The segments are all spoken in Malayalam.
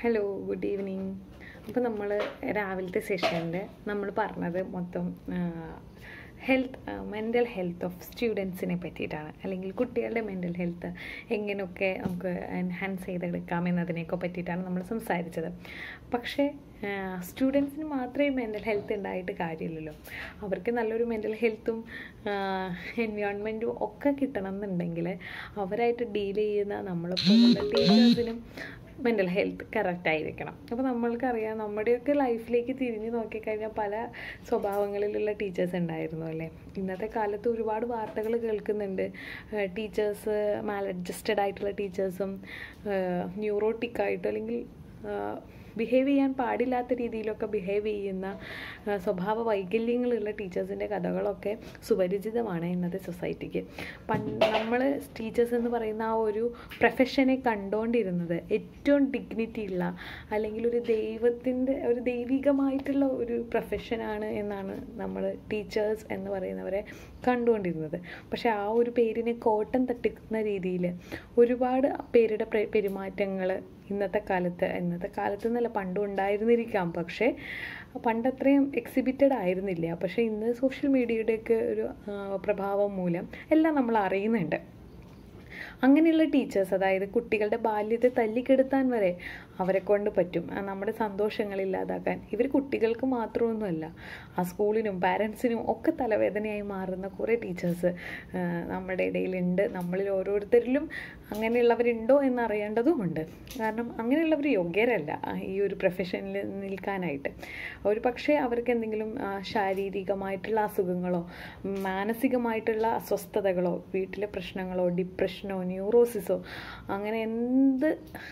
ഹലോ ഗുഡ് ഈവനിങ് അപ്പോൾ നമ്മൾ രാവിലത്തെ സെഷനിൽ നമ്മൾ പറഞ്ഞത് മൊത്തം ഹെൽത്ത് മെൻ്റൽ ഹെൽത്ത് ഓഫ് സ്റ്റുഡൻസിനെ പറ്റിയിട്ടാണ് അല്ലെങ്കിൽ കുട്ടികളുടെ മെൻ്റൽ ഹെൽത്ത് എങ്ങനെയൊക്കെ നമുക്ക് എൻഹാൻസ് ചെയ്തെടുക്കാം എന്നതിനെയൊക്കെ പറ്റിയിട്ടാണ് നമ്മൾ സംസാരിച്ചത് പക്ഷേ സ്റ്റുഡൻസിന് മാത്രമേ മെൻ്റൽ ഹെൽത്ത് ഉണ്ടായിട്ട് കാര്യമില്ലല്ലോ അവർക്ക് നല്ലൊരു മെൻ്റൽ ഹെൽത്തും എൻവയോൺമെൻറ്റും ഒക്കെ കിട്ടണം എന്നുണ്ടെങ്കിൽ അവരായിട്ട് ഡീൽ ചെയ്യുന്ന നമ്മളെപ്പോലുള്ള ടീച്ചേഴ്സിനും മെൻ്റൽ ഹെൽത്ത് കറക്റ്റ് ആയിരിക്കണം അപ്പോൾ നമ്മൾക്കറിയാം നമ്മുടെയൊക്കെ ലൈഫിലേക്ക് തിരിഞ്ഞു നോക്കിക്കഴിഞ്ഞാൽ പല സ്വഭാവങ്ങളിലുള്ള ടീച്ചേഴ്സ് ഉണ്ടായിരുന്നു അല്ലേ ഇന്നത്തെ കാലത്ത് ഒരുപാട് വാർത്തകൾ കേൾക്കുന്നുണ്ട് ടീച്ചേഴ്സ് മാൽ അഡ്ജസ്റ്റഡ് ആയിട്ടുള്ള ടീച്ചേഴ്സും ന്യൂറോട്ടിക് ആയിട്ട് അല്ലെങ്കിൽ ബിഹേവ് ചെയ്യാൻ പാടില്ലാത്ത രീതിയിലൊക്കെ ബിഹേവ് ചെയ്യുന്ന സ്വഭാവ വൈകല്യങ്ങളുള്ള ടീച്ചേഴ്സിൻ്റെ കഥകളൊക്കെ സുപരിചിതമാണ് ഇന്നത്തെ സൊസൈറ്റിക്ക് പണ്ട് നമ്മൾ ടീച്ചേഴ്സ് എന്ന് പറയുന്ന ആ ഒരു പ്രൊഫഷനെ കണ്ടുകൊണ്ടിരുന്നത് ഏറ്റവും ഡിഗ്നിറ്റി ഉള്ള അല്ലെങ്കിൽ ഒരു ദൈവത്തിൻ്റെ ഒരു ദൈവികമായിട്ടുള്ള ഒരു പ്രൊഫഷനാണ് എന്നാണ് നമ്മൾ ടീച്ചേഴ്സ് എന്ന് പറയുന്നവരെ കണ്ടുകൊണ്ടിരുന്നത് പക്ഷേ ആ ഒരു പേരിനെ കോട്ടം തട്ടിക്കുന്ന രീതിയിൽ ഒരുപാട് പേരുടെ പെരുമാറ്റങ്ങൾ ഇന്നത്തെ കാലത്ത് ഇന്നത്തെ കാലത്ത് എന്നല്ല പണ്ടും ഉണ്ടായിരുന്നിരിക്കാം പക്ഷേ പണ്ടത്രയും എക്സിബിറ്റഡ് ആയിരുന്നില്ല പക്ഷേ ഇന്ന് സോഷ്യൽ മീഡിയയുടെയൊക്കെ ഒരു പ്രഭാവം മൂലം എല്ലാം നമ്മൾ അറിയുന്നുണ്ട് അങ്ങനെയുള്ള ടീച്ചേഴ്സ് അതായത് കുട്ടികളുടെ ബാല്യത്തെ തല്ലിക്കെടുത്താൻ വരെ അവരെ കൊണ്ട് പറ്റും നമ്മുടെ സന്തോഷങ്ങൾ ഇല്ലാതാക്കാൻ ഇവർ കുട്ടികൾക്ക് മാത്രമൊന്നുമല്ല ആ സ്കൂളിനും പാരൻസിനും ഒക്കെ തലവേദനയായി മാറുന്ന കുറേ ടീച്ചേഴ്സ് നമ്മുടെ ഇടയിലുണ്ട് നമ്മളിൽ ഓരോരുത്തരിലും അങ്ങനെയുള്ളവരുണ്ടോ എന്നറിയേണ്ടതുമുണ്ട് കാരണം അങ്ങനെയുള്ളവർ യോഗ്യരല്ല ഈ ഒരു പ്രൊഫഷനിൽ നിൽക്കാനായിട്ട് ഒരു പക്ഷേ അവർക്ക് എന്തെങ്കിലും ശാരീരികമായിട്ടുള്ള അസുഖങ്ങളോ മാനസികമായിട്ടുള്ള അസ്വസ്ഥതകളോ വീട്ടിലെ പ്രശ്നങ്ങളോ ഡിപ്രഷനോ ന്യൂറോസിസോ അങ്ങനെ എന്ത്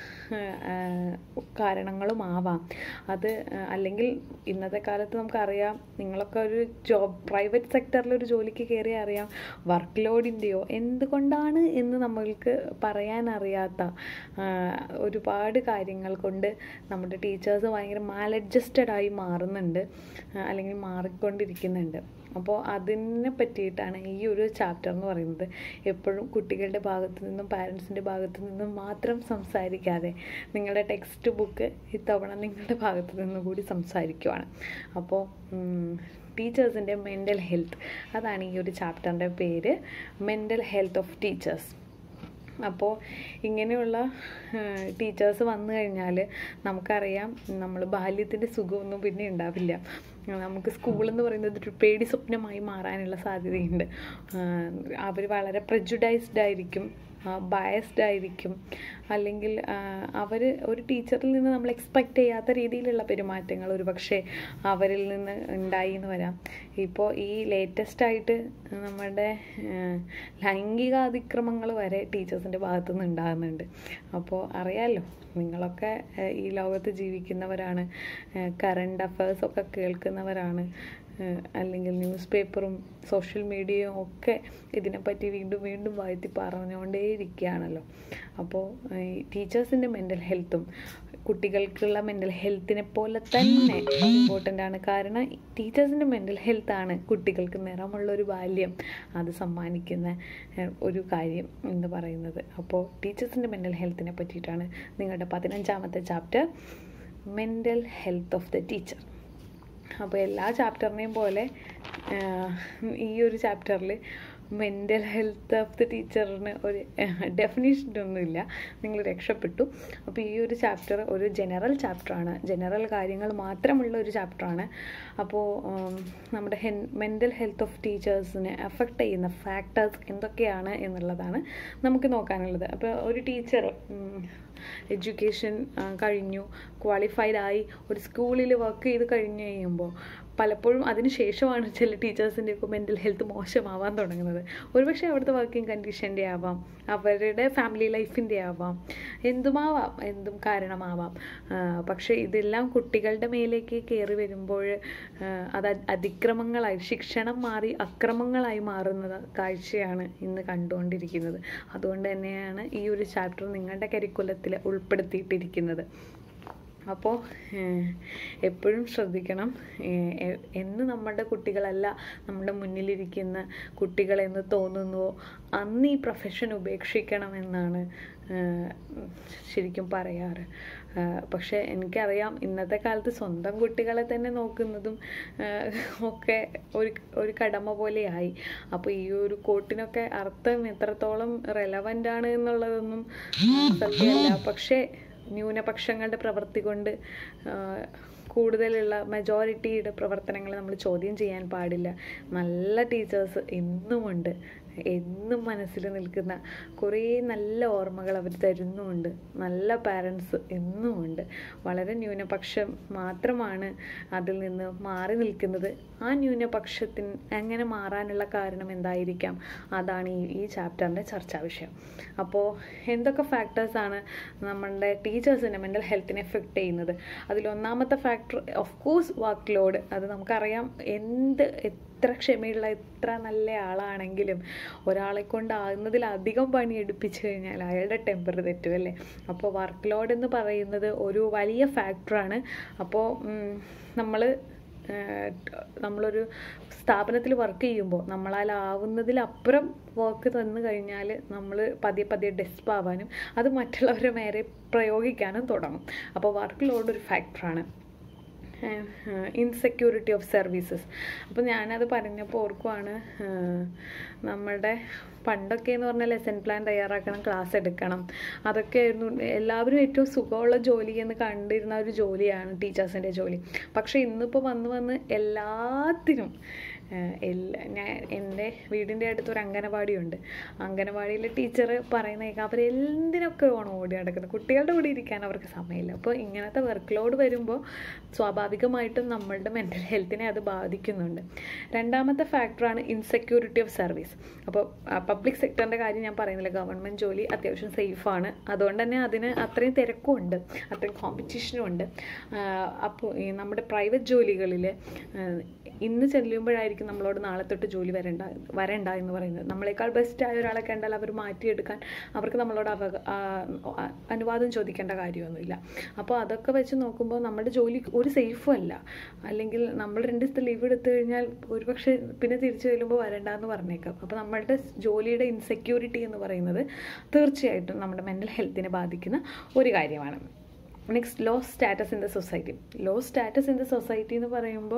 കാരണങ്ങളും ആവാം അത് അല്ലെങ്കിൽ ഇന്നത്തെ കാലത്ത് നമുക്കറിയാം നിങ്ങളൊക്കെ ഒരു ജോബ് പ്രൈവറ്റ് സെക്ടറിൽ ഒരു ജോലിക്ക് കയറിയാൽ അറിയാം വർക്ക് ലോഡിൻ്റെയോ എന്തുകൊണ്ടാണ് എന്ന് നമ്മൾക്ക് പറയാൻ അറിയാത്ത ഒരുപാട് കാര്യങ്ങൾ കൊണ്ട് നമ്മുടെ ടീച്ചേഴ്സ് ഭയങ്കര മാലഡ്ജസ്റ്റഡ് ആയി മാറുന്നുണ്ട് അല്ലെങ്കിൽ മാറിക്കൊണ്ടിരിക്കുന്നുണ്ട് അപ്പോൾ അതിനെ പറ്റിയിട്ടാണ് ഈ ഒരു ചാപ്റ്റർ എന്ന് പറയുന്നത് എപ്പോഴും കുട്ടികളുടെ ഭാഗത്തു നിന്നും പാരൻസിൻ്റെ ഭാഗത്തു നിന്നും മാത്രം സംസാരിക്കാതെ നിങ്ങളുടെ ടെക്സ്റ്റ് ബുക്ക് ഇത്തവണ നിങ്ങളുടെ ഭാഗത്തു നിന്നും കൂടി സംസാരിക്കുവാണ് അപ്പോൾ ടീച്ചേഴ്സിൻ്റെ മെൻ്റൽ ഹെൽത്ത് അതാണ് ഈ ഒരു ചാപ്റ്ററിൻ്റെ പേര് മെൻ്റൽ ഹെൽത്ത് ഓഫ് ടീച്ചേഴ്സ് അപ്പോൾ ഇങ്ങനെയുള്ള ടീച്ചേഴ്സ് വന്നു കഴിഞ്ഞാൽ നമുക്കറിയാം നമ്മൾ ബാല്യത്തിൻ്റെ സുഖമൊന്നും പിന്നെ ഉണ്ടാവില്ല നമുക്ക് സ്കൂൾ എന്ന് പറയുന്നത് ഒരു പേടി സ്വപ്നമായി മാറാനുള്ള സാധ്യതയുണ്ട് അവർ വളരെ പ്രജുഡൈസ്ഡ് ആയിരിക്കും ബയസ്ഡ് ആയിരിക്കും അല്ലെങ്കിൽ അവർ ഒരു ടീച്ചറിൽ നിന്ന് നമ്മൾ എക്സ്പെക്റ്റ് ചെയ്യാത്ത രീതിയിലുള്ള പെരുമാറ്റങ്ങൾ ഒരു പക്ഷേ അവരിൽ നിന്ന് ഉണ്ടായി എന്ന് വരാം ഇപ്പോൾ ഈ ലേറ്റസ്റ്റ് ആയിട്ട് നമ്മുടെ ലൈംഗിക അതിക്രമങ്ങൾ വരെ ടീച്ചേഴ്സിൻ്റെ ഭാഗത്തു നിന്ന് ഉണ്ടാകുന്നുണ്ട് അപ്പോൾ അറിയാമല്ലോ നിങ്ങളൊക്കെ ഈ ലോകത്ത് ജീവിക്കുന്നവരാണ് കറണ്ട് അഫയേഴ്സൊക്കെ കേൾക്കുന്നവരാണ് അല്ലെങ്കിൽ ന്യൂസ് പേപ്പറും സോഷ്യൽ മീഡിയയും ഒക്കെ ഇതിനെപ്പറ്റി വീണ്ടും വീണ്ടും വാഴ്ത്തി പറഞ്ഞുകൊണ്ടേയിരിക്കുകയാണല്ലോ അപ്പോൾ ഈ ടീച്ചേഴ്സിൻ്റെ മെൻ്റൽ ഹെൽത്തും കുട്ടികൾക്കുള്ള മെൻ്റൽ ഹെൽത്തിനെ പോലെ തന്നെ ഇമ്പോർട്ടൻ്റ് ആണ് കാരണം ടീച്ചേഴ്സിൻ്റെ മെൻ്റൽ ഹെൽത്താണ് കുട്ടികൾക്ക് നിറമുള്ള ഒരു ബാല്യം അത് സമ്മാനിക്കുന്ന ഒരു കാര്യം എന്ന് പറയുന്നത് അപ്പോൾ ടീച്ചേഴ്സിൻ്റെ മെൻ്റൽ ഹെൽത്തിനെ പറ്റിയിട്ടാണ് നിങ്ങളുടെ പതിനഞ്ചാമത്തെ chapter mental health of the teacher അപ്പോൾ എല്ലാ ചാപ്റ്ററിനെയും പോലെ ഈ ഒരു ചാപ്റ്ററിൽ മെൻ്റൽ ഹെൽത്ത് ഓഫ് ദ ടീച്ചറിന് ഒരു ഡെഫിനേഷനൊന്നുമില്ല നിങ്ങൾ രക്ഷപ്പെട്ടു അപ്പോൾ ഈ ഒരു ചാപ്റ്റർ ഒരു ജനറൽ ചാപ്റ്ററാണ് ജനറൽ കാര്യങ്ങൾ മാത്രമുള്ള ഒരു ചാപ്റ്ററാണ് അപ്പോൾ നമ്മുടെ ഹെൻ മെൻ്റൽ ഹെൽത്ത് ഓഫ് ടീച്ചേഴ്സിനെ എഫക്റ്റ് ചെയ്യുന്ന ഫാക്ടേഴ്സ് എന്തൊക്കെയാണ് എന്നുള്ളതാണ് നമുക്ക് നോക്കാനുള്ളത് അപ്പോൾ ഒരു ടീച്ചർ എഡ്യൂക്കേഷൻ കഴിഞ്ഞു ക്വാളിഫൈഡ് ആയി ഒരു സ്കൂളിൽ വർക്ക് ചെയ്ത് കഴിഞ്ഞ് കഴിയുമ്പോൾ പലപ്പോഴും അതിന് ശേഷമാണ് ചില ടീച്ചേഴ്സിൻ്റെ ഒക്കെ മെൻ്റൽ ഹെൽത്ത് മോശമാവാൻ തുടങ്ങുന്നത് ഒരുപക്ഷെ അവിടുത്തെ വർക്കിംഗ് കണ്ടീഷൻ്റെ ആവാം അവരുടെ ഫാമിലി ലൈഫിൻ്റെ ആവാം എന്തുമാവാം എന്തും കാരണമാവാം പക്ഷേ ഇതെല്ലാം കുട്ടികളുടെ മേലേക്ക് കയറി വരുമ്പോൾ അത് അതിക്രമങ്ങളായി ശിക്ഷണം മാറി അക്രമങ്ങളായി മാറുന്ന കാഴ്ചയാണ് ഇന്ന് കണ്ടുകൊണ്ടിരിക്കുന്നത് അതുകൊണ്ട് തന്നെയാണ് ഈ ഒരു ചാപ്റ്റർ നിങ്ങളുടെ കരിക്കുലത്തിൽ ഉൾപ്പെടുത്തിയിട്ടിരിക്കുന്നത് അപ്പോൾ എപ്പോഴും ശ്രദ്ധിക്കണം എന്ന് നമ്മുടെ കുട്ടികളല്ല നമ്മുടെ മുന്നിലിരിക്കുന്ന കുട്ടികളെന്ന് തോന്നുന്നുവോ അന്ന് ഈ പ്രൊഫഷൻ ഉപേക്ഷിക്കണമെന്നാണ് ശരിക്കും പറയാറ് പക്ഷേ എനിക്കറിയാം ഇന്നത്തെ കാലത്ത് സ്വന്തം കുട്ടികളെ തന്നെ നോക്കുന്നതും ആ, ഒക്കെ ഒരു ഒരു കടമ പോലെയായി അപ്പോൾ ഈ ഒരു കോട്ടിനൊക്കെ അർത്ഥം എത്രത്തോളം റെലവൻ്റ് ആണ് എന്നുള്ളതൊന്നും സത്യമല്ല പക്ഷേ ന്യൂനപക്ഷങ്ങളുടെ പ്രവൃത്തി കൊണ്ട് ആ, കൂടുതലുള്ള മെജോറിറ്റിയുടെ പ്രവർത്തനങ്ങൾ നമ്മൾ ചോദ്യം ചെയ്യാൻ പാടില്ല നല്ല ടീച്ചേഴ്സ് എന്നുമുണ്ട് എന്നും മനസ്സിൽ നിൽക്കുന്ന കുറേ നല്ല ഓർമ്മകൾ അവർ തരുന്നുമുണ്ട് നല്ല പാരൻസ് എന്നുമുണ്ട് വളരെ ന്യൂനപക്ഷം മാത്രമാണ് അതിൽ നിന്ന് മാറി നിൽക്കുന്നത് ആ ന്യൂനപക്ഷത്തിന് എങ്ങനെ മാറാനുള്ള കാരണം എന്തായിരിക്കാം അതാണ് ഈ ഈ ചാപ്റ്ററിൻ്റെ ചർച്ചാ വിഷയം അപ്പോൾ എന്തൊക്കെ ഫാക്ടേഴ്സാണ് നമ്മളുടെ ടീച്ചേഴ്സിൻ്റെ മെൻ്റൽ ഹെൽത്തിനെ എഫക്റ്റ് ചെയ്യുന്നത് അതിൽ ഒന്നാമത്തെ factor of course workload അത് നമുക്കറിയാം എന്ത് എത്ര ക്ഷമയുള്ള എത്ര നല്ല ആളാണെങ്കിലും ഒരാളെ കൊണ്ടാകുന്നതിലധികം പണി എടുപ്പിച്ചു കഴിഞ്ഞാൽ അയാളുടെ ടെമ്പർ തെറ്റും അല്ലേ അപ്പോൾ വർക്ക് ലോഡ് എന്ന് പറയുന്നത് ഒരു വലിയ ഫാക്ടറാണ് അപ്പോൾ നമ്മൾ നമ്മളൊരു സ്ഥാപനത്തിൽ വർക്ക് ചെയ്യുമ്പോൾ നമ്മളാലാവുന്നതിലപ്പുറം വർക്ക് തന്നു കഴിഞ്ഞാൽ നമ്മൾ പതിയെ പതിയെ ഡെസ്പ് ആവാനും അത് മറ്റുള്ളവരെ മേരെ പ്രയോഗിക്കാനും തുടങ്ങും അപ്പോൾ വർക്ക് ലോഡ് ഒരു ഫാക്ടറാണ് ഇൻസെക്യൂരിറ്റി ഓഫ് സർവീസസ് അപ്പോൾ ഞാനത് പറഞ്ഞപ്പോൾ ഓർക്കുവാണ് നമ്മുടെ പണ്ടൊക്കെ എന്ന് പറഞ്ഞാൽ ലെസൺ പ്ലാൻ തയ്യാറാക്കണം ക്ലാസ് എടുക്കണം അതൊക്കെ ആയിരുന്നു എല്ലാവരും ഏറ്റവും സുഖമുള്ള ജോലി എന്ന് കണ്ടിരുന്ന ഒരു ജോലിയാണ് ടീച്ചേഴ്സിൻ്റെ ജോലി പക്ഷേ ഇന്നിപ്പോൾ വന്ന് വന്ന് എല്ലാത്തിനും എല്ലാ ഞാൻ എൻ്റെ വീടിൻ്റെ അടുത്ത് ഒരു അംഗനവാടിയുണ്ട് അംഗനവാടിയിലെ ടീച്ചർ പറയുന്ന കേൾക്കാം അവർ എന്തിനൊക്കെ വേണം ഓടി നടക്കുന്നത് കുട്ടികളുടെ കൂടെ ഇരിക്കാൻ അവർക്ക് സമയമില്ല അപ്പോൾ ഇങ്ങനത്തെ വർക്ക് ലോഡ് വരുമ്പോൾ സ്വാഭാവികമായിട്ടും നമ്മളുടെ മെൻ്റൽ ഹെൽത്തിനെ അത് ബാധിക്കുന്നുണ്ട് രണ്ടാമത്തെ ഫാക്ടറാണ് ഇൻസെക്യൂരിറ്റി ഓഫ് സർവീസ് അപ്പോൾ പബ്ലിക് സെക്ടറിൻ്റെ കാര്യം ഞാൻ പറയുന്നില്ല ഗവൺമെൻറ് ജോലി അത്യാവശ്യം സേഫാണ് അതുകൊണ്ട് തന്നെ അതിന് അത്രയും തിരക്കും ഉണ്ട് അത്രയും കോമ്പറ്റീഷനും ഉണ്ട് അപ്പോൾ ഈ നമ്മുടെ പ്രൈവറ്റ് ജോലികളിൽ ഇന്ന് ചെല്ലുമ്പോഴായിരിക്കും നമ്മളോട് നാളെ തൊട്ട് ജോലി വരണ്ട വരണ്ട എന്ന് പറയുന്നത് നമ്മളെക്കാൾ ബെസ്റ്റ് ആയ ഒരാളെ കണ്ടാൽ അവർ മാറ്റിയെടുക്കാൻ അവർക്ക് നമ്മളോട് അവ അനുവാദം ചോദിക്കേണ്ട കാര്യമൊന്നുമില്ല അപ്പോൾ അതൊക്കെ വെച്ച് നോക്കുമ്പോൾ നമ്മുടെ ജോലി ഒരു സേഫും അല്ല അല്ലെങ്കിൽ നമ്മൾ രണ്ട് ദിവസത്തെ ലീവ് എടുത്തു കഴിഞ്ഞാൽ ഒരുപക്ഷെ പിന്നെ തിരിച്ചു ചെല്ലുമ്പോൾ വരണ്ട എന്ന് പറഞ്ഞേക്കാം അപ്പോൾ നമ്മളുടെ ജോലിയുടെ ഇൻസെക്യൂരിറ്റി എന്ന് പറയുന്നത് തീർച്ചയായിട്ടും നമ്മുടെ മെൻ്റൽ ഹെൽത്തിനെ ബാധിക്കുന്ന ഒരു കാര്യമാണ് next low status in the society low status in the society എന്ന് പറയുമ്പോൾ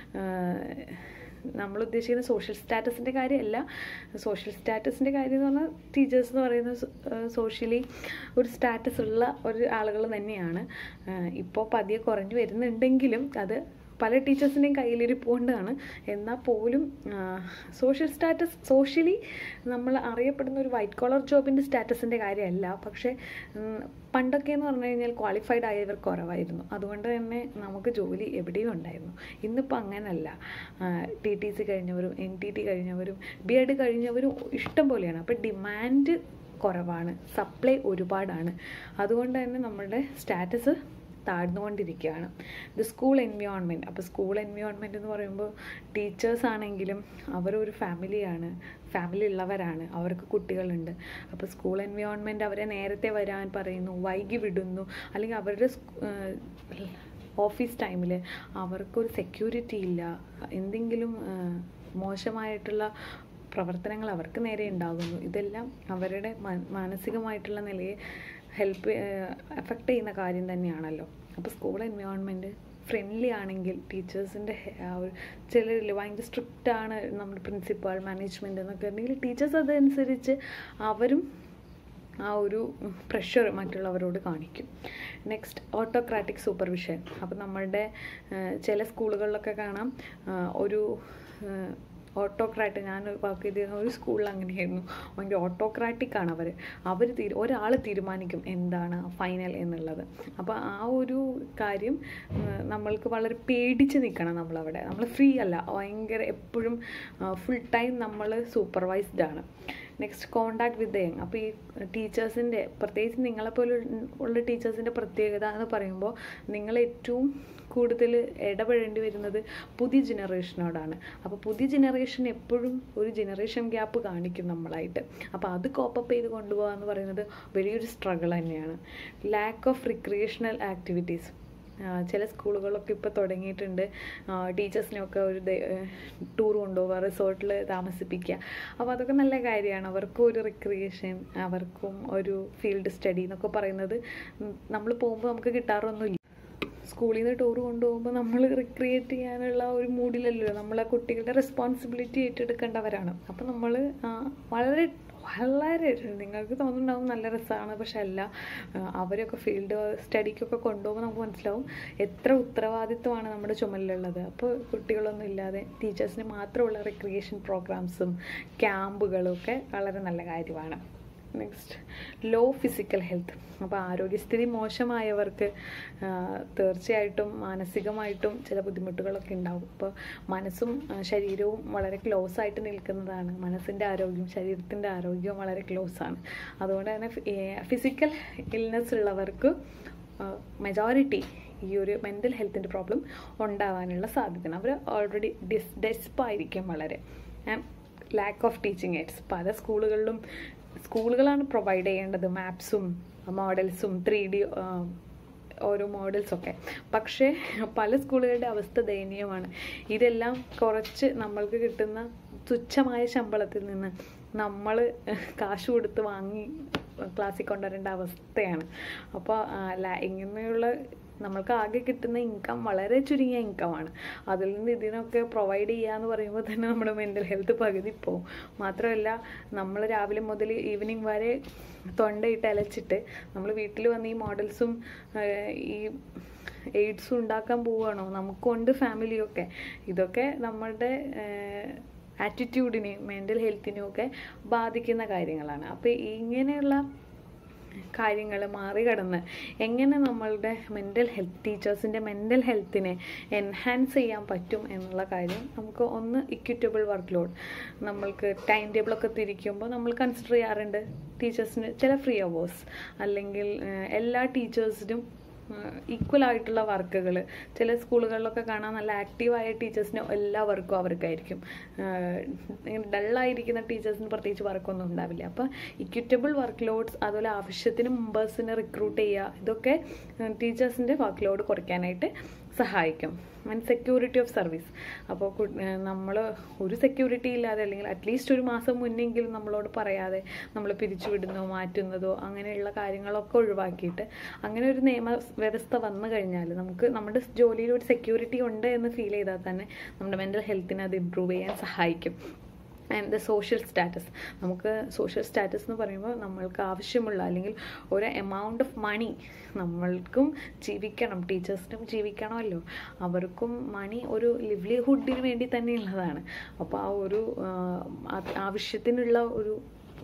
നമ്മൾ ഉദ്ദേശിക്കുന്ന സോഷ്യൽ സ്റ്റാറ്റസിൻ്റെ കാര്യമല്ല സോഷ്യൽ സ്റ്റാറ്റസിൻ്റെ കാര്യം എന്ന് പറഞ്ഞാൽ ടീച്ചേഴ്സ് എന്ന് പറയുന്നത് സോഷ്യലി ഒരു സ്റ്റാറ്റസ് ഉള്ള ഒരു ആളുകൾ തന്നെയാണ് ഇപ്പോൾ പതിയെ കുറഞ്ഞു വരുന്നുണ്ടെങ്കിലും അത് പല ടീച്ചേഴ്സിൻ്റെയും കയ്യിലിരിപ്പ് കൊണ്ടാണ് എന്നാൽ പോലും സോഷ്യൽ സ്റ്റാറ്റസ് സോഷ്യലി നമ്മൾ അറിയപ്പെടുന്ന ഒരു വൈറ്റ് കോളർ ജോബിൻ്റെ സ്റ്റാറ്റസിൻ്റെ കാര്യമല്ല പക്ഷേ പണ്ടൊക്കെ എന്ന് പറഞ്ഞു കഴിഞ്ഞാൽ ക്വാളിഫൈഡ് ആയവർ കുറവായിരുന്നു അതുകൊണ്ട് തന്നെ നമുക്ക് ജോലി എവിടെയും ഉണ്ടായിരുന്നു ഇന്നിപ്പോൾ അങ്ങനല്ല ടി ടി സി കഴിഞ്ഞവരും എൻ ടി ടി കഴിഞ്ഞവരും ബി എഡ് കഴിഞ്ഞവരും ഇഷ്ടം പോലെയാണ് അപ്പോൾ ഡിമാൻഡ് കുറവാണ് സപ്ലൈ ഒരുപാടാണ് അതുകൊണ്ട് തന്നെ നമ്മളുടെ സ്റ്റാറ്റസ് താഴ്ന്നുകൊണ്ടിരിക്കുകയാണ് ഇത് സ്കൂൾ എൻവയോൺമെൻറ്റ് അപ്പോൾ സ്കൂൾ എൻവയോൺമെൻറ്റ് എന്ന് പറയുമ്പോൾ ടീച്ചേഴ്സ് ആണെങ്കിലും അവരൊരു ഫാമിലിയാണ് ഫാമിലി ഉള്ളവരാണ് അവർക്ക് കുട്ടികളുണ്ട് അപ്പോൾ സ്കൂൾ എൻവയോൺമെൻറ്റ് അവരെ നേരത്തെ വരാൻ പറയുന്നു വൈകി വിടുന്നു അല്ലെങ്കിൽ അവരുടെ ഓഫീസ് ടൈമിൽ അവർക്കൊരു സെക്യൂരിറ്റി ഇല്ല എന്തെങ്കിലും മോശമായിട്ടുള്ള പ്രവർത്തനങ്ങൾ അവർക്ക് നേരെ ഉണ്ടാകുന്നു ഇതെല്ലാം അവരുടെ മാനസികമായിട്ടുള്ള നിലയെ ഹെൽപ്പ് എഫക്റ്റ് ചെയ്യുന്ന കാര്യം തന്നെയാണല്ലോ അപ്പോൾ സ്കൂൾ എൻവയോൺമെൻറ്റ് ഫ്രണ്ട്ലി ആണെങ്കിൽ ടീച്ചേഴ്സിൻ്റെ ചിലരിൽ ഭയങ്കര സ്ട്രിക്റ്റ് ആണ് നമ്മുടെ പ്രിൻസിപ്പാൾ മാനേജ്മെൻറ്റ് എന്നൊക്കെ ഉണ്ടെങ്കിൽ ടീച്ചേഴ്സ് അതനുസരിച്ച് അവരും ആ ഒരു പ്രഷർ മറ്റുള്ളവരോട് കാണിക്കും നെക്സ്റ്റ് ഓട്ടോക്രാറ്റിക് സൂപ്പർവിഷൻ അപ്പോൾ നമ്മളുടെ ചില സ്കൂളുകളിലൊക്കെ കാണാം ഒരു ഓട്ടോക്രാറ്റ് ഞാൻ വർക്ക് ചെയ്തിരുന്ന ഒരു സ്കൂളിൽ അങ്ങനെയായിരുന്നു ഭയങ്കര ഓട്ടോക്രാറ്റിക് ആണ് അവർ അവർ തീരു ഒരാൾ തീരുമാനിക്കും എന്താണ് ഫൈനൽ എന്നുള്ളത് അപ്പോൾ ആ ഒരു കാര്യം നമ്മൾക്ക് വളരെ പേടിച്ച് നിൽക്കണം നമ്മളവിടെ നമ്മൾ ഫ്രീ അല്ല ഭയങ്കര എപ്പോഴും ഫുൾ ടൈം നമ്മൾ സൂപ്പർവൈസ്ഡ് ആണ് നെക്സ്റ്റ് കോണ്ടാക്ട് വിത്ത് യങ് അപ്പോൾ ഈ ടീച്ചേഴ്സിൻ്റെ പ്രത്യേകിച്ച് നിങ്ങളെപ്പോലെ ഉള്ള ടീച്ചേഴ്സിൻ്റെ പ്രത്യേകത എന്ന് പറയുമ്പോൾ നിങ്ങൾ ഏറ്റവും കൂടുതൽ ഇടപെടേണ്ടി വരുന്നത് പുതിയ ജനറേഷനോടാണ് അപ്പോൾ പുതിയ ജനറേഷൻ എപ്പോഴും ഒരു ജനറേഷൻ ഗ്യാപ്പ് കാണിക്കും നമ്മളായിട്ട് അപ്പോൾ അത് കോപ്പപ്പ് ചെയ്ത് കൊണ്ടുപോകുക എന്ന് പറയുന്നത് വലിയൊരു സ്ട്രഗിൾ തന്നെയാണ് ലാക്ക് ഓഫ് റിക്രിയേഷണൽ ആക്ടിവിറ്റീസ് ആ, ചില സ്കൂളുകളൊക്കെ ഇപ്പോൾ തുടങ്ങിയിട്ടുണ്ട് ടീച്ചേഴ്സിനെയൊക്കെ ഒരു ടൂർ കൊണ്ടുപോകുക റിസോർട്ടിൽ താമസിപ്പിക്കുക അപ്പോൾ അതൊക്കെ നല്ല കാര്യമാണ് അവർക്കും ഒരു റിക്രിയേഷൻ അവർക്കും ഒരു ഫീൽഡ് സ്റ്റഡി എന്നൊക്കെ പറയുന്നത് നമ്മൾ പോകുമ്പോൾ നമുക്ക് കിട്ടാറൊന്നുമില്ല സ്കൂളിൽ നിന്ന് ടൂർ കൊണ്ടുപോകുമ്പോൾ നമ്മൾ റിക്രിയേറ്റ് ചെയ്യാനുള്ള ഒരു മൂഡിലല്ലോ നമ്മൾ ആ കുട്ടികളുടെ റെസ്പോൺസിബിലിറ്റി ഏറ്റെടുക്കേണ്ടവരാണ് അപ്പോൾ നമ്മൾ വളരെ വളരെ നിങ്ങൾക്ക് തോന്നുന്നുണ്ടാവും നല്ല രസമാണ് പക്ഷെ അല്ല ആ, അവരൊക്കെ ഫീൽഡ് സ്റ്റഡിക്കൊക്കെ കൊണ്ടുപോകുമ്പോൾ നമുക്ക് മനസ്സിലാവും എത്ര ഉത്തരവാദിത്വമാണ് നമ്മുടെ ചുമലിലുള്ളത് അപ്പോൾ കുട്ടികളൊന്നും ഇല്ലാതെ ടീച്ചേഴ്സിന് മാത്രമുള്ള റിക്രിയേഷൻ പ്രോഗ്രാംസും ക്യാമ്പുകളും ഒക്കെ വളരെ നല്ല കാര്യമാണ് നെക്സ്റ്റ് ലോ ഫിസിക്കൽ ഹെൽത്ത് അപ്പോൾ ആരോഗ്യസ്ഥിതി മോശമായവർക്ക് ആ, തീർച്ചയായിട്ടും മാനസികമായിട്ടും ചില ബുദ്ധിമുട്ടുകളൊക്കെ ഉണ്ടാവും അപ്പോൾ മനസ്സും ആ, ശരീരവും വളരെ ക്ലോസ് ആയിട്ട് നിൽക്കുന്നതാണ് മനസ്സിൻ്റെ ആരോഗ്യവും ശരീരത്തിൻ്റെ ആരോഗ്യവും വളരെ ക്ലോസ് ആണ് അതുകൊണ്ട് തന്നെ ഫിസിക്കൽ ഇൽനെസ് ഉള്ളവർക്ക് മെജോറിറ്റി ഈ ഒരു മെൻ്റൽ ഹെൽത്തിൻ്റെ പ്രോബ്ലം ഉണ്ടാവാനുള്ള സാധ്യതയാണ് അവർ ഓൾറെഡി ഡിസ് ഡെസ്പായിരിക്കും വളരെ and lack of teaching aids പല സ്കൂളുകളിലും സ്കൂളുകളാണ് പ്രൊവൈഡ് ചെയ്യേണ്ടത് മാപ്സും മോഡൽസും ത്രീ ഡി ഓരോ മോഡൽസൊക്കെ പക്ഷേ പല സ്കൂളുകളുടെ അവസ്ഥ ദയനീയമാണ് ഇതെല്ലാം കുറച്ച് നമ്മൾക്ക് കിട്ടുന്ന തുച്ഛമായ ശമ്പളത്തിൽ നിന്ന് നമ്മൾ കാശ് കൊടുത്ത് വാങ്ങി ക്ലാസ്സിൽ കൊണ്ടുവരേണ്ട അവസ്ഥയാണ് അപ്പോൾ ഇങ്ങനെയുള്ള നമ്മൾക്ക് ആകെ കിട്ടുന്ന ഇൻകം വളരെ ചുരുങ്ങിയ ഇൻകമാണ് അതിൽ നിന്ന് ഇതിനൊക്കെ പ്രൊവൈഡ് ചെയ്യുക എന്ന് പറയുമ്പോൾ തന്നെ നമ്മുടെ മെൻ്റൽ ഹെൽത്ത് പകുതി പോവും മാത്രമല്ല നമ്മൾ രാവിലെ മുതൽ ഈവനിങ് വരെ തൊണ്ടയിട്ട് അലച്ചിട്ട് നമ്മൾ വീട്ടിൽ വന്ന് ഈ മോഡൽസും ഈ എയ്ഡ്സും ഉണ്ടാക്കാൻ പോവുകയാണോ നമുക്കുണ്ട് ഫാമിലിയൊക്കെ ഇതൊക്കെ നമ്മളുടെ ആറ്റിറ്റ്യൂഡിനെയും മെൻ്റൽ ഹെൽത്തിനെയും ഒക്കെ ബാധിക്കുന്ന കാര്യങ്ങളാണ് അപ്പോൾ ഇങ്ങനെയുള്ള കാര്യങ്ങൾ മറികടന്ന് എങ്ങനെ നമ്മളുടെ മെൻ്റൽ ഹെൽത്ത് ടീച്ചേഴ്സിൻ്റെ മെൻ്റൽ ഹെൽത്തിനെ എൻഹാൻസ് ചെയ്യാൻ പറ്റും എന്നുള്ള കാര്യം നമുക്ക് ഒന്ന് ഇക്വിറ്റബിൾ വർക്ക് ലോഡ് നമ്മൾക്ക് ടൈം ടേബിളൊക്കെ തിരിക്കുമ്പോൾ നമ്മൾ കൺസിഡർ ചെയ്യാറുണ്ട് ടീച്ചേഴ്സിന് ചില ഫ്രീ അവേഴ്സ് അല്ലെങ്കിൽ ഏഹ്, എല്ലാ ടീച്ചേഴ്സിനും ഈക്വൽ ആയിട്ടുള്ള വർക്കുകൾ ചില സ്കൂളുകളിലൊക്കെ കാണാൻ നല്ല ആക്റ്റീവായ ടീച്ചേഴ്സിന് എല്ലാ വർക്കും അവർക്കായിരിക്കും ഡള്ളായിരിക്കുന്ന ടീച്ചേഴ്സിന് പ്രത്യേകിച്ച് വർക്കൊന്നും ഉണ്ടാവില്ല അപ്പോൾ ഇക്വിറ്റബിൾ വർക്ക് ലോഡ്സ് അതുപോലെ ആവശ്യത്തിന് മെമ്പേഴ്സിനെ റിക്രൂട്ട് ചെയ്യുക ഇതൊക്കെ ടീച്ചേഴ്സിൻ്റെ വർക്ക് ലോഡ് കുറയ്ക്കാനായിട്ട് സഹായിക്കും ആൻഡ് സെക്യൂരിറ്റി ഓഫ് സർവീസ് അപ്പോൾ നമ്മൾ ഒരു സെക്യൂരിറ്റി ഇല്ലാതെ അല്ലെങ്കിൽ അറ്റ്ലീസ്റ്റ് ഒരു മാസം മുന്നെങ്കിലും നമ്മളോട് പറയാതെ നമ്മൾ പിരിച്ചുവിടുന്നതോ മാറ്റുന്നതോ അങ്ങനെയുള്ള കാര്യങ്ങളൊക്കെ ഒഴിവാക്കിയിട്ട് അങ്ങനെ ഒരു നിയമ വ്യവസ്ഥ വന്നു കഴിഞ്ഞാൽ നമുക്ക് നമ്മുടെ ജോലിയിൽ ഒരു സെക്യൂരിറ്റി ഉണ്ട് എന്ന് ഫീൽ ചെയ്താൽ തന്നെ നമ്മുടെ മെൻ്റൽ ഹെൽത്തിനെ അത് ഇമ്പ്രൂവ് ചെയ്യാൻ സഹായിക്കും ആൻഡ് ദ സോഷ്യൽ സ്റ്റാറ്റസ് നമുക്ക് സോഷ്യൽ സ്റ്റാറ്റസ് എന്ന് പറയുമ്പോൾ നമ്മൾക്ക് ആവശ്യമുള്ള അല്ലെങ്കിൽ ഒരു എമൗണ്ട് ഓഫ് മണി നമ്മൾക്കും ജീവിക്കണം ടീച്ചേഴ്സിനും ജീവിക്കണമല്ലോ അവർക്കും മണി ഒരു ലിവ്ലിഹുഡിന് വേണ്ടി തന്നെയുള്ളതാണ് അപ്പോൾ ആ ഒരു ആ, ആ- ആവശ്യത്തിനുള്ള ഒരു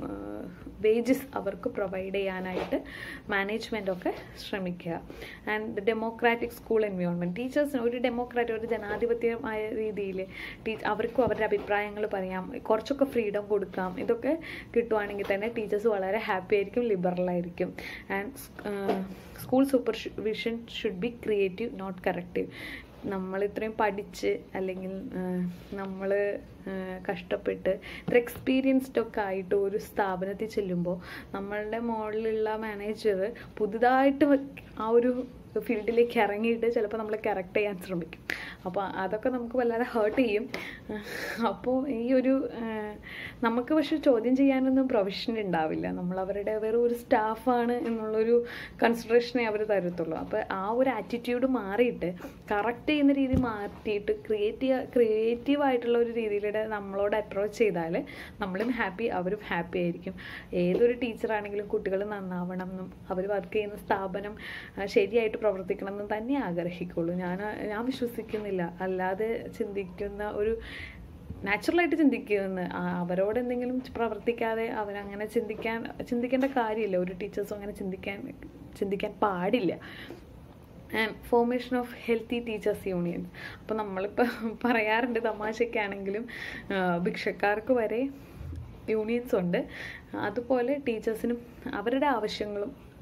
വേജസ് അവർക്ക് പ്രൊവൈഡ് ചെയ്യാനായിട്ട് മാനേജ്മെൻ്റ് ഒക്കെ ശ്രമിക്കുക ആൻഡ് ഡെമോക്രാറ്റിക് സ്കൂൾ എൻവയോൺമെൻറ്റ് ടീച്ചേഴ്സിന് ഒരു ഡെമോക്രാറ്റിക് ഒരു ജനാധിപത്യമായ രീതിയിൽ ടീ അവർക്കും അവരുടെ അഭിപ്രായങ്ങൾ പറയാം കുറച്ചൊക്കെ ഫ്രീഡം കൊടുക്കാം ഇതൊക്കെ കിട്ടുവാണെങ്കിൽ തന്നെ ടീച്ചേഴ്സ് വളരെ ഹാപ്പി ആയിരിക്കും ലിബറൽ ആയിരിക്കും and school supervision should be creative not corrective നമ്മൾ ഇത്രയും പഠിച്ച് അല്ലെങ്കിൽ നമ്മൾ കഷ്ടപ്പെട്ട് ഇത്ര എക്സ്പീരിയൻസ്ഡ് ഒക്കെ ആയിട്ട് ഒരു സ്ഥാപനത്തിൽ ചെല്ലുമ്പോൾ നമ്മളുടെ മുകളിലുള്ള മാനേജർ പുതുതായിട്ട് ആ ഒരു ഫീൽഡിലേക്ക് ഇറങ്ങിയിട്ട് ചിലപ്പോൾ നമ്മൾ കറക്റ്റ് ചെയ്യാൻ ശ്രമിക്കും അപ്പോൾ അതൊക്കെ നമുക്ക് വല്ലാതെ ഹേർട്ട് ചെയ്യും അപ്പോൾ ഈ ഒരു ആഹ്, നമുക്ക് പക്ഷെ ചോദ്യം ചെയ്യാനൊന്നും പ്രൊഫഷൻ ഉണ്ടാവില്ല നമ്മൾ അവരുടെ വെറും ഒരു സ്റ്റാഫാണ് എന്നുള്ളൊരു കൺസിഡറേഷനേ അവർ തരത്തുള്ളൂ അപ്പോൾ ആ ഒരു ആറ്റിറ്റ്യൂഡ് മാറിയിട്ട് കറക്റ്റ് ചെയ്യുന്ന രീതി മാറ്റിയിട്ട് ക്രിയേറ്റീവ് ക്രിയേറ്റീവ് ആയിട്ടുള്ള ഒരു രീതിയിലൂടെ നമ്മളോട് അപ്രോച്ച് ചെയ്താൽ നമ്മളും ഹാപ്പി അവരും ഹാപ്പി ആയിരിക്കും ഏതൊരു ടീച്ചറാണെങ്കിലും കുട്ടികൾ നന്നാവണം എന്നും അവർ വർക്ക് ചെയ്യുന്ന സ്ഥാപനം ആ, ശരിയായിട്ട് പ്രവർത്തിക്കണം എന്നും തന്നെ ആഗ്രഹിക്കുള്ളൂ ഞാൻ ഞാൻ വിശ്വസിക്കുന്നില്ല അല്ലാതെ ചിന്തിക്കുന്ന ഒരു നാച്ചുറലായിട്ട് ചിന്തിക്കുമെന്ന് ആ- അവരോട് എന്തെങ്കിലും പ്രവർത്തിക്കാതെ അവരങ്ങനെ ചിന്തിക്കാൻ ചിന്തിക്കേണ്ട കാര്യമില്ല ഒരു ടീച്ചേഴ്സും അങ്ങനെ ചിന്തിക്കാൻ ചിന്തിക്കാൻ പാടില്ല and formation of healthy teachers unions അപ്പോൾ നമ്മളിപ്പോൾ പറയാറുണ്ട് തമാശയ്ക്കാണെങ്കിലും ആ, ഭിക്ഷക്കാർക്ക് വരെ യൂണിയൻസ് ഉണ്ട് അതുപോലെ ടീച്ചേഴ്സിനും അവരുടെ ആവശ്യങ്ങളും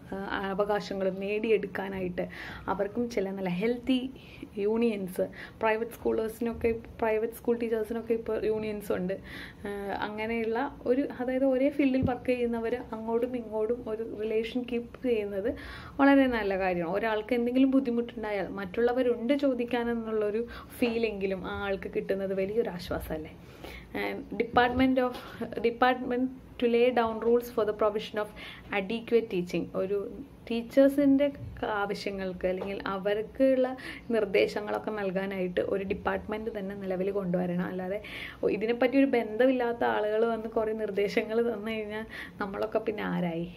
ആ, അവകാശങ്ങളും നേടിയെടുക്കാനായിട്ട് അവർക്കും ചില നല്ല ഹെൽത്തി യൂണിയൻസ് പ്രൈവറ്റ് സ്കൂളേഴ്സിനൊക്കെ പ്രൈവറ്റ് സ്കൂൾ ടീച്ചേഴ്സിനൊക്കെ ഇപ്പോൾ യൂണിയൻസ് ഉണ്ട് ആ, അങ്ങനെയുള്ള ഒരു അതായത് ഒരേ ഫീൽഡിൽ വർക്ക് ചെയ്യുന്നവർ അങ്ങോട്ടും ഇങ്ങോട്ടും ഒരു റിലേഷൻ കീപ്പ് ചെയ്യുന്നത് വളരെ നല്ല കാര്യമാണ് ഒരാൾക്ക് എന്തെങ്കിലും ബുദ്ധിമുട്ടുണ്ടായാൽ മറ്റുള്ളവരുണ്ട് ചോദിക്കാനെന്നുള്ളൊരു ഫീലെങ്കിലും ആ ആൾക്ക് കിട്ടുന്നത് വലിയൊരു ആശ്വാസമല്ലേ department of department to lay down rules for the provision of adequate teaching ഒരു ടീച്ചേഴ്സിൻ്റെ ആവശ്യങ്ങൾക്ക് അല്ലെങ്കിൽ അവർക്കുള്ള നിർദ്ദേശങ്ങളൊക്കെ നൽകാനായിട്ട് ഒരു ഡിപ്പാർട്ട്മെൻറ്റ് തന്നെ നിലവിൽ കൊണ്ടുവരണം അല്ലാതെ ഒ- ഇതിനെപ്പറ്റി ഒരു ബന്ധമില്ലാത്ത ആളുകൾ വന്ന് കുറേ നിർദ്ദേശങ്ങൾ തന്നു കഴിഞ്ഞാൽ നമ്മളൊക്കെ പിന്നെ ആരായി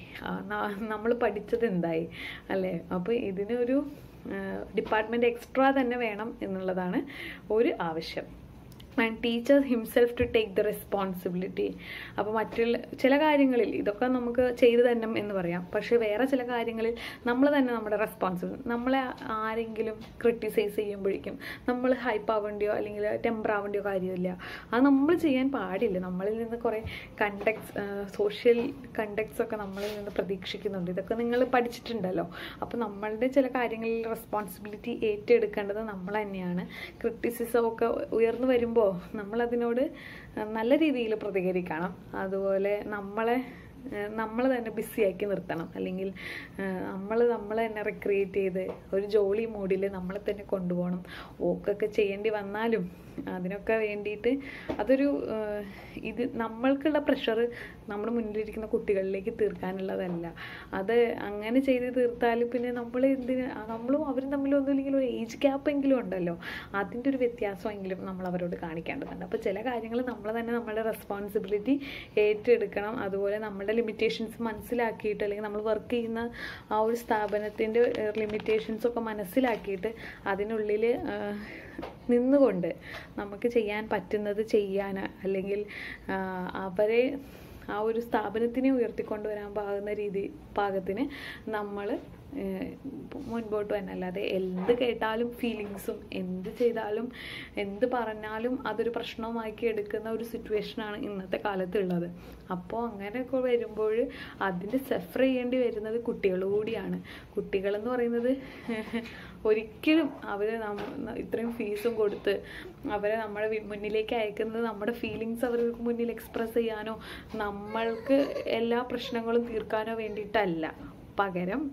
നമ്മൾ പഠിച്ചത് എന്തായി അല്ലേ അപ്പോൾ ഇതിനൊരു ഡിപ്പാർട്ട്മെൻറ്റ് എക്സ്ട്രാ തന്നെ വേണം എന്നുള്ളതാണ് ഒരു ആവശ്യം and teachers himself to take the responsibility അപ്പോൾ മറ്റുള്ള ചില കാര്യങ്ങളിൽ ഇതൊക്കെ നമുക്ക് ചെയ്തു തന്നെ എന്ന് പറയാം പക്ഷേ വേറെ ചില കാര്യങ്ങളിൽ നമ്മൾ തന്നെ നമ്മുടെ റെസ്പോൺസിബിൾ നമ്മളെ ആരെങ്കിലും ക്രിട്ടിസൈസ് ചെയ്യുമ്പോഴേക്കും നമ്മൾ ഹൈപ്പ് ആവേണ്ടിയോ അല്ലെങ്കിൽ ടെമ്പർ ആവേണ്ടിയോ കാര്യമില്ല അത് നമ്മൾ ചെയ്യാൻ പാടില്ല നമ്മളിൽ നിന്ന് കുറേ കണ്ടക്ട്സ് സോഷ്യൽ കണ്ടക്ട്സ് ഒക്കെ നമ്മളിൽ നിന്ന് പ്രതീക്ഷിക്കുന്നുണ്ട് ഇതൊക്കെ നിങ്ങൾ പഠിച്ചിട്ടുണ്ടല്ലോ അപ്പോൾ നമ്മളുടെ ചില കാര്യങ്ങളിൽ റെസ്പോൺസിബിലിറ്റി ഏറ്റെടുക്കേണ്ടത് നമ്മൾ തന്നെയാണ് ക്രിറ്റിസിസം ഒക്കെ ഉയർന്നു വരുമ്പോൾ നമ്മളതിനോട് നല്ല രീതിയിൽ പ്രതികരിക്കണം അതുപോലെ നമ്മളെ നമ്മൾ തന്നെ ബിസിയാക്കി നിർത്തണം അല്ലെങ്കിൽ നമ്മൾ നമ്മളെ തന്നെ റിക്രിയേറ്റ് ചെയ്ത് ഒരു ജോലി മൂഡിൽ നമ്മളെ തന്നെ കൊണ്ടുപോകണം വോക്കൊക്കെ ചെയ്യേണ്ടി വന്നാലും അതിനൊക്കെ വേണ്ടിയിട്ട് അതൊരു ഏഹ്, ഇത് നമ്മൾക്കുള്ള പ്രഷർ നമ്മുടെ മുന്നിലിരിക്കുന്ന കുട്ടികളിലേക്ക് തീർക്കാനുള്ളതല്ല അത് അങ്ങനെ ചെയ്ത് തീർത്താൽ പിന്നെ നമ്മൾ എന്തിന് നമ്മളും അവരും തമ്മിലും ഒന്നുമില്ലെങ്കിൽ ഒരു ഏജ് ഗ്യാപ്പ് എങ്കിലും ഉണ്ടല്ലോ അതിൻ്റെ ഒരു വ്യത്യാസമെങ്കിലും നമ്മൾ അവരോട് കാണിക്കേണ്ടതുണ്ട് അപ്പോൾ ചില കാര്യങ്ങൾ നമ്മൾ തന്നെ നമ്മുടെ റെസ്പോൺസിബിലിറ്റി ഏറ്റെടുക്കണം അതുപോലെ നമ്മുടെ ലിമിറ്റേഷൻസ് മനസ്സിലാക്കിയിട്ട് അല്ലെങ്കിൽ നമ്മൾ വർക്ക് ചെയ്യുന്ന ആ ഒരു സ്ഥാപനത്തിൻ്റെ ലിമിറ്റേഷൻസ് ഒക്കെ മനസ്സിലാക്കിയിട്ട് അതിനുള്ളിൽ നിന്നുകൊണ്ട് നമുക്ക് ചെയ്യാൻ പറ്റുന്നത് ചെയ്യാൻ അല്ലെങ്കിൽ ആ, അവരെ ആ ഒരു സ്ഥാപനത്തിനെ ഉയർത്തിക്കൊണ്ടുവരാൻ പാകുന്ന രീതി പാകത്തിന് നമ്മൾ മുൻപോട്ട് തന്നെ അല്ലാതെ എന്ത് കേട്ടാലും ഫീലിങ്സും എന്ത് ചെയ്താലും എന്ത് പറഞ്ഞാലും അതൊരു പ്രശ്നമാക്കി എടുക്കുന്ന ഒരു സിറ്റുവേഷനാണ് ഇന്നത്തെ കാലത്ത് ഉള്ളത് അപ്പോൾ അങ്ങനെയൊക്കെ വരുമ്പോൾ അതിൻ്റെ സഫർ ചെയ്യേണ്ടി വരുന്നത് കുട്ടികൾ കൂടിയാണ് കുട്ടികളെന്ന് പറയുന്നത് ഒരിക്കലും അവർ ഇത്രയും ഫീസും കൊടുത്ത് അവരെ നമ്മുടെ വി- മുന്നിലേക്ക് അയക്കുന്നത് നമ്മുടെ ഫീലിങ്സ് അവർക്ക് മുന്നിൽ എക്സ്പ്രസ് ചെയ്യാനോ നമ്മൾക്ക് എല്ലാ പ്രശ്നങ്ങളും തീർക്കാനോ വേണ്ടിയിട്ടല്ല പകരം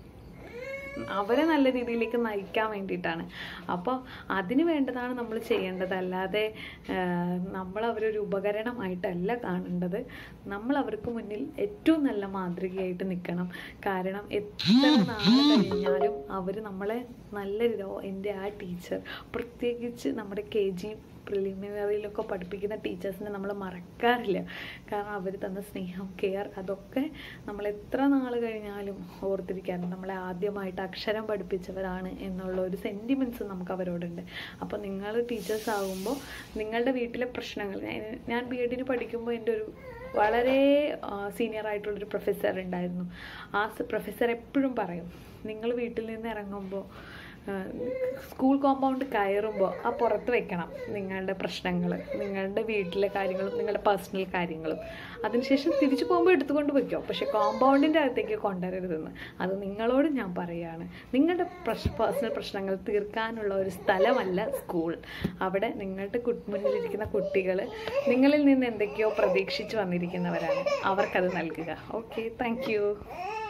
അവരെ നല്ല രീതിയിലേക്ക് നയിക്കാൻ വേണ്ടിയിട്ടാണ് അപ്പോൾ അതിന് വേണ്ടതാണ് നമ്മൾ ചെയ്യേണ്ടത് അല്ലാതെ നമ്മൾ അവരൊരു ഉപകരണമായിട്ടല്ല കാണേണ്ടത് നമ്മൾ അവർക്ക് മുന്നിൽ ഏറ്റവും നല്ല മാതൃകയായിട്ട് നിൽക്കണം കാരണം എത്ര നാൾ കഴിഞ്ഞാലും അവർ നമ്മളെ നല്ല രീതിയിൽ "ഓ, എൻ്റെ ആ ടീച്ചർ പ്രത്യേകിച്ച് നമ്മുടെ കെ ജി പ്രിലിമിനറിയിലൊക്കെ പഠിപ്പിക്കുന്ന ടീച്ചേഴ്സിനെ നമ്മൾ മറക്കാറില്ല കാരണം അവർ തന്ന സ്നേഹം കെയർ അതൊക്കെ നമ്മൾ എത്ര നാൾ കഴിഞ്ഞാലും ഓർത്തിരിക്കാറുണ്ട് നമ്മളെ ആദ്യമായിട്ട് അക്ഷരം പഠിപ്പിച്ചവരാണ് എന്നുള്ള ഒരു സെൻറ്റിമെൻറ്റ്സ് നമുക്ക് അവരോടുണ്ട് അപ്പോൾ നിങ്ങൾ ടീച്ചേഴ്സ് ആകുമ്പോൾ നിങ്ങളുടെ വീട്ടിലെ പ്രശ്നങ്ങൾ ഞാൻ- ഞാൻ ബി എഡിന് പഠിക്കുമ്പോൾ എൻ്റെ ഒരു വളരെ സീനിയർ ആയിട്ടുള്ളൊരു പ്രൊഫസർ ഉണ്ടായിരുന്നു ആ പ്രൊഫസർ എപ്പോഴും പറയും നിങ്ങൾ വീട്ടിൽ നിന്ന് ഇറങ്ങുമ്പോൾ സ്കൂൾ കോമ്പൗണ്ട് കയറുമ്പോൾ ആ പുറത്ത് വെക്കണം നിങ്ങളുടെ പ്രശ്നങ്ങൾ നിങ്ങളുടെ വീട്ടിലെ കാര്യങ്ങളും നിങ്ങളുടെ പേഴ്സണൽ കാര്യങ്ങളും അതിനുശേഷം തിരിച്ചു പോകുമ്പോൾ എടുത്തുകൊണ്ട് വയ്ക്കോ പക്ഷെ കോമ്പൗണ്ടിൻ്റെ അകത്തേക്ക് കൊണ്ടുവരരുതെന്ന് അത് നിങ്ങളോട് ഞാൻ പറയുകയാണ് നിങ്ങളുടെ പ്രശ് പേഴ്സണൽ പ്രശ്നങ്ങൾ തീർക്കാനുള്ള ഒരു സ്ഥലമല്ല സ്കൂൾ അവിടെ നിങ്ങളുടെ കു മുന്നിലിരിക്കുന്ന കുട്ടികൾ നിങ്ങളിൽ നിന്ന് എന്തൊക്കെയോ പ്രതീക്ഷിച്ച് വന്നിരിക്കുന്നവരാണ് അവർക്കത് നൽകുക ഓക്കെ താങ്ക്